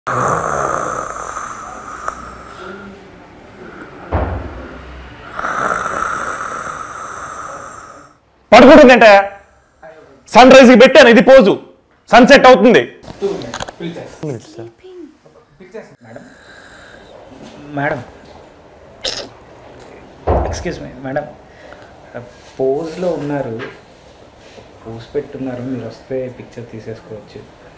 పడుకుంటుందంటే sun sunrise పెట్టాను ఇది pose sunset అవుతుంది మేడం ఎక్స్క్యూజ్ మీ మేడం పోజ్లో ఉన్నారు పోజ్ పెట్టున్నారు మీరు వస్తే పిక్చర్ తీసేసుకోవచ్చు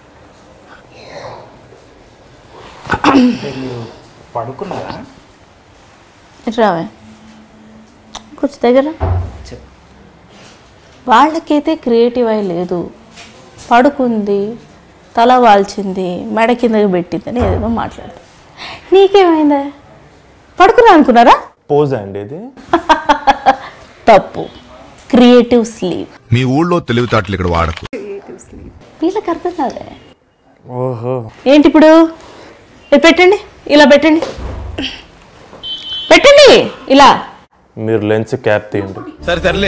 అంటే మీరు పడుకున్నారా ఇటు రావే కొంచెం దగ్గర చెప్ వాళ్ళకైతే క్రియేటివ్ అయి లేదు పడుకుంది తల వాల్చింది మెడ కిందకి పెట్టిందని ఏదేదో మాట్లాడుతుంది నీకేమైందా పడుకున్నా అనుకున్నారా పోజ్ అండి ఇది తప్పు క్రియేటివ్ స్లీవ్ మీ ఊళ్ళో తెలివితేటలు ఇక్కడ వాడకు వీళ్ళకి అర్థం కాదే ఓహో ఏంటి ఇప్పుడు ఇది పెట్టండి ఇలా పెట్టండి పెట్టండి ఇలా మీరు లెన్స్ క్యాప్ తీయండి సరే సర్లే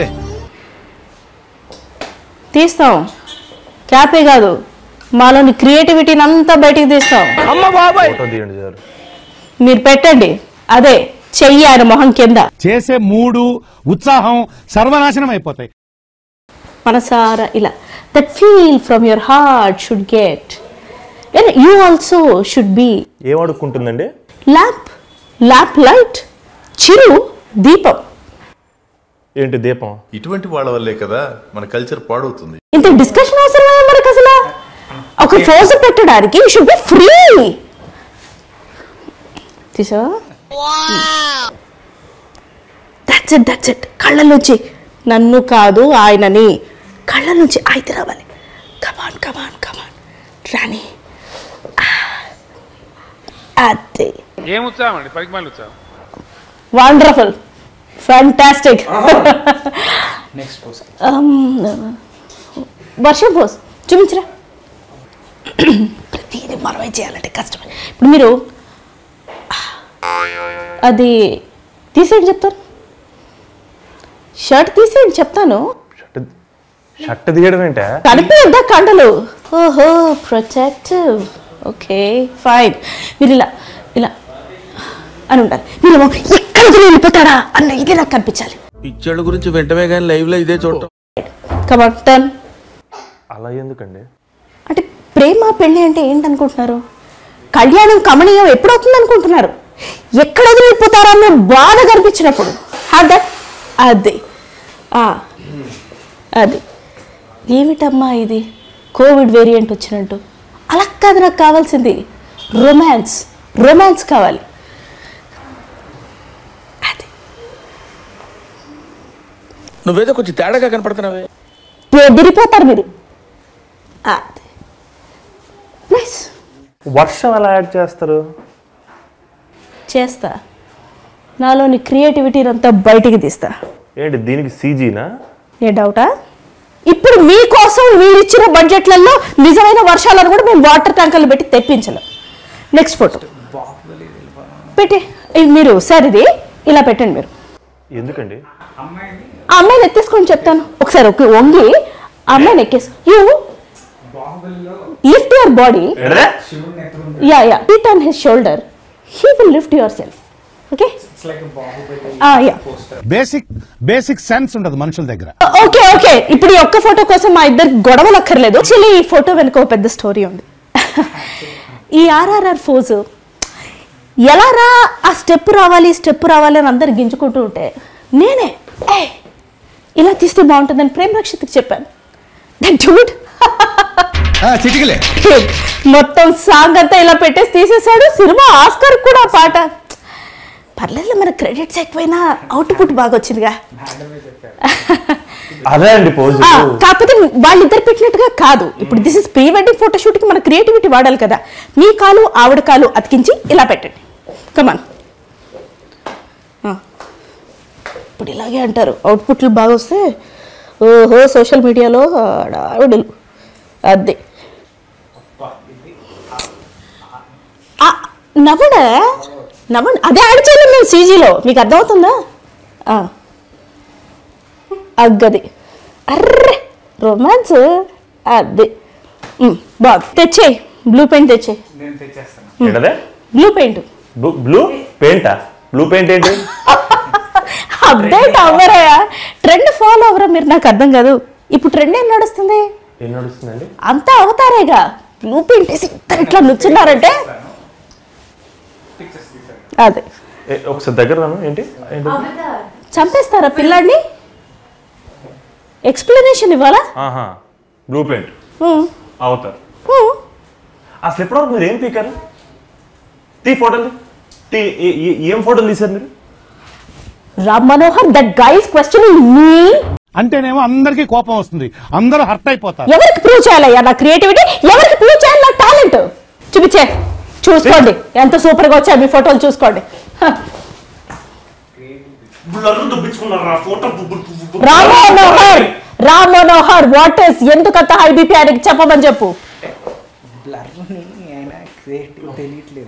తీస్తాం క్యాపే కాదు మాలోని క్రియేటివిటీని అంతా బయటికి తీస్తాం ఫోటో తీయండి చాలు మీరు పెట్టండి అదే చెయ్యి ఆయన మొహం కింద చేసే మూడు ఉత్సాహం సర్వనాశనం అయిపోతాయి మనసారా ఇలా that feel from your heart should get and you also should be ఏం అడుక్కుంటుందండి ల్యాంప్ ల్యాంప్ లైట్ చిరు దీపం ఏంటి దీపం ఇటువంటి వాళ్ళ వల్లే కదా మన కల్చర్ పాడవుతుంది ఇంత డిస్కషన్ అవసరమే మనకు అసలు ఒక ఫోజ్ పెట్టడానికి యూ షుడ్ బి ఫ్రీ తీసా దట్స్ ఇట్ దట్స్ ఇట్ కళ్ళ నుంచి నన్ను కాదు ఆయనని కళ్ళ నుంచి అయితే రావాలి కమాన్ కమాన్ కమాన్ రాణి ఆ. అదే ఏం ఉత్సాహం అండి పనికి మళ్ళీ ఉత్సాహం వండర్ఫుల్ ఫ్యాంటాస్టిక్ నెక్స్ట్ పోజ్ వర్షం పోస్ చూపించరా ప్రతిదీ మనమే చేయాలంటే కష్టం ఇప్పుడు మీరు అది తీసేయండి చెప్తాను షర్ట్ తీసేయండి చెప్తాను షర్ట్ షర్ట్ తీయడం ఏంటే కనిపించద్దా కండలు ఓహో ప్రొటెక్టివ్ ఓకే ఫైన్ మీరు ఇలా ఇలా అని ఉండాలి మీరు ఎక్కడికి వెళ్ళిపోతారా అన్న ఇది నాకు కనిపించాలి పిక్చర్ల గురించి వెంటనే కానీ లైవ్ లో ఇదే చూడటం కమాన్ టర్న్ అలా ఎందుకండి అంటే అంటే ప్రేమ పెళ్ళి అంటే ఏంటనుకుంటున్నారు కళ్యాణం కమనీయం ఎప్పుడవుతుంది అనుకుంటున్నారు ఎక్కడ వదిలిపోతారా అన్న బాధ కనిపించినప్పుడు హ్యావ్ దట్ అది ఆ, అది ఏమిటమ్మా ఇది కోవిడ్ వేరియంట్ వచ్చినట్టు అలా కాదు నాకు కావాల్సింది రొమాన్స్ రొమాన్స్ కావాలి అది నువ్వేదో కొంచెం తేడాగా కనపడుతున్నావే బెదిరిపోతారు మీరు అది నైస్ వర్షం ఎలా యాడ్ చేస్తారు చేస్తా నాలోని క్రియేటివిటీని అంతా బయటికి తీస్తా ఏంటి దీనికి సీజీనా ఏ డౌటా ఇప్పుడు మీకోసం వీరిచ్చిన బడ్జెట్లలో నిజమైన వర్షాలను కూడా మేము వాటర్ ట్యాంకర్లు పెట్టి తెప్పించలేం నెక్స్ట్ ఫోటో పెట్టి ఇది మీరు సార్ ఇది ఇలా పెట్టండి మీరు ఎందుకండి ఆ అమ్మాయిని ఎత్తేసుకొని చెప్తాను ఒకసారి ఒక వంగి ఆ అమ్మాయిని ఎక్కేసి యూ లిఫ్ట్ యువర్ బాడీ శివుడిని ఎత్తుకుంటే yeah yeah it on his shoulder he will lift yourself okay it's like Baahubali yeah basic basic sense ఉండదు మనుషుల దగ్గర ఓకే ఓకే ఇప్పుడు ఈ ఒక్క ఫోటో కోసం మా ఇద్దరు గొడవలు అక్కర్లేదు యాక్చువల్లీ ఈ ఫోటో వెనుక ఒక పెద్ద స్టోరీ ఉంది ఈ ఆర్ఆర్ఆర్ ఫోజు ఎలా రా ఆ స్టెప్ రావాలి స్టెప్ రావాలి అని అందరు గింజుకుంటూ ఉంటే నేనే "ఏయ్, ఇలా తీస్తే బాగుంటుందని ప్రేమ్ రక్షిత్కి చెప్పాను డూడ్ చిటికలే మొత్తం సాంగ్ అంతా ఇలా పెట్టేసి తీసేశాడు సినిమా ఆస్కర్ కూడా ఆ పాట పర్లేదు మన క్రెడిట్స్ ఎక్కువైనా అవుట్పుట్ బాగా వచ్చిందిగా అదే అండి పోజ్ ఆ, కాకపోతే వాళ్ళిద్దరు పెట్టినట్టుగా కాదు ఇప్పుడు this is pre wedding photo shoot కి మన క్రియేటివిటీ వాడాలి కదా మీ కాలు ఆవిడ కాలు అతికించి ఇలా పెట్టండి కమాన్ ఇప్పుడు ఇలాగే అంటారు అవుట్పుట్లు బాగా వస్తే ఓహో సోషల్ మీడియాలో ఆవిడలు అదే ఆ, నవ్వడా నవ్వండి అదే యాడ్ చేయలేము మేము సీజీలో మీకు అర్థమవుతుందా ఆ. అగ్గది అర్రే రొమాన్స్ అది ఉమ్, బాగుంది తెచ్చేయి బ్లూ పెయింట్ తెచ్చే నేను తెచ్చేస్తాను ఏంటదే బ్లూ పెయింట్ బ్లూ- బ్లూ పెయింటా బ్లూ పెయింట్ ఏంటి అప్డేట్ అవ్వరయా ట్రెండ్ ఫాలో అవ్వరా మీరు నాకు అర్థం కాదు ఇప్పుడు ట్రెండ్ ఏం నడుస్తుంది ఏం నడుస్తుందండి అంతా అవుతారేగా బ్లూ పెయింట్ వేసి ఇద్దరు ఇట్లా నుంచున్నారంటే పిక్చర్స్ తీసాను అదే ఏ, ఒకసారి దగ్గర రాను ఏంటి ఏంటి చంపేస్తారా పిల్లాడిని ఎక్స్ప్లెనేషన్ ఇవ్వాలా ఆహా బ్లూ పెయింట్ ఉమ్, అవుతారు ఉమ్. అసలు ఎప్పటివరకు మీరు ఏం పీకారు తీ ఫోటోలు తీ ఏ- ఏ- ఏం ఫోటోలు తీశారు మీరు Ram Manohar that guys question మీ అంటేనేమో అందరికీ కోపం వస్తుంది అందరూ హర్ట్ అయిపోతారు ఎవరికి ప్రూవ్ చేయాలయ్యా నా క్రియేటివిటీ ఎవరికి ప్రూవ్ చేయాలి నా టాలెంట్ చూపించే చూసుకోండి ఎంత సూపర్ గా వచ్చాయి మీ ఫోటోలు చూసుకోండి హ. రామ్ మనోహర్ రామ్ మనోహర్ వాట్ ఇస్ ఎందుకంత హై బీపీ ఆయనకి చెప్పమని చెప్పు బ్లర్ని ఆయన క్రియేటివ్ తెలియట్లేదు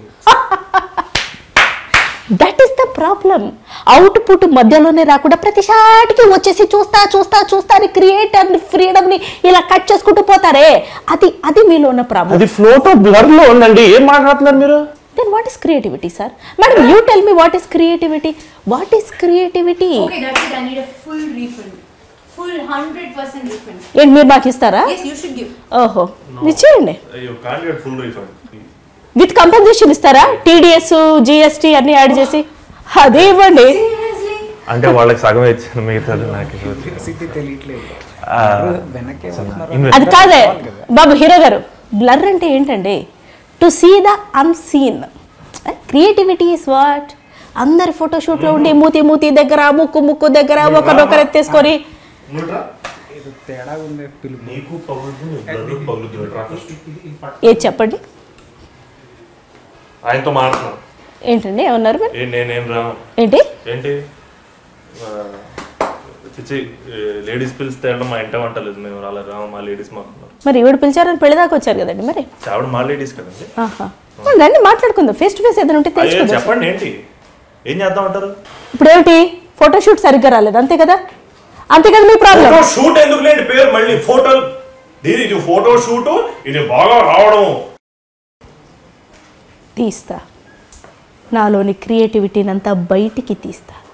that is the problem output మధ్యలోనే రాకుండా ప్రతిసాటికి వచ్చేసి చూస్తా చూస్తా చూస్తా అని క్రియేట్ అండ్ ఫ్రీడమ్ ని ఇలా కట్ చేసుకుంటూ పోతారే అది అది మీలో ఉన్న ప్రాబ్లం అది ఫ్లోటో బ్లర్ లో ఉందండి ఏం మాట్లాడుతున్నారు మీరు then what is creativity sir madam you tell me what is creativity what is creativity Okay, that's it. I need a full refund. Full 100% refund. ఏంటి మీరు మాకు ఇస్తారా Yes, you should give. ఓహో ఇచ్చేయండి అయ్యో candidate full refund with compensation ఇస్తారా TDS GST అన్ని add చేసి అదే ఇవ్వండి Seriously? అంటే వాళ్ళకి సగమే ఇచ్చాను మిగతాది నాకు ఇవ్వచ్చు. సిటీ తెలియట్లేదు ఆ, వెనక్కి వెళ్తున్నారు ఇన్వెస్ట్ అది కాదే బాబు హీరో గారు బ్లర్ అంటే ఏంటండి to see the unseen creativity is what అందరి ఫోటోషూట్లో ఉండి మూతి మూతి దగ్గర ముక్కు ముక్కు దగ్గర ఒకరొకరు ఎత్తేసుకొని ఏదో తేడా ఉంది పిలుపు నీకు పగులుతుంది బ్లర్ పగులుతుంది ట్రాఫిక్ ఏది చెప్పండి ఆయనతో మాట్లాడుతున్నాను ఏంటండి ఏమన్నారు మీరు ఏ నేనేం రాను ఏంటి ఏంటి ఆ, చిచ్చి లేడీస్ పిలిస్తే వెళ్ళడం మా ఇంట వంటలేదు మేము అలా రాము మా లేడీస్ మాకున్నారు మరి ఈవిడ పిలిచారని పెళ్లి దాకా వచ్చారు కదండి మరి చావిడ మా లేడీస్ కదండి ఆహా రండి మాట్లాడుకుందాం ఫేస్ టు ఫేస్ ఏదైనా ఉంటే అయ్యో తెలుసుకుందాం చెప్పండి ఏంటి ఏం చేద్దాం అంటారు ఇప్పుడు ఏమిటి ఫోటోషూట్ సరిగ్గా రాలేదు అంతే కదా అంతే కదా మీ ప్రాబ్లం ఫోటో షూట్ ఎందుకు లేండి పేరు మళ్ళీ ఫోటో దీని ఇది ఫోటో షూట్ ఇది బాగా రావడం తీస్తా నాలోని క్రియేటివిటీని అంతా బయటికి తీస్తా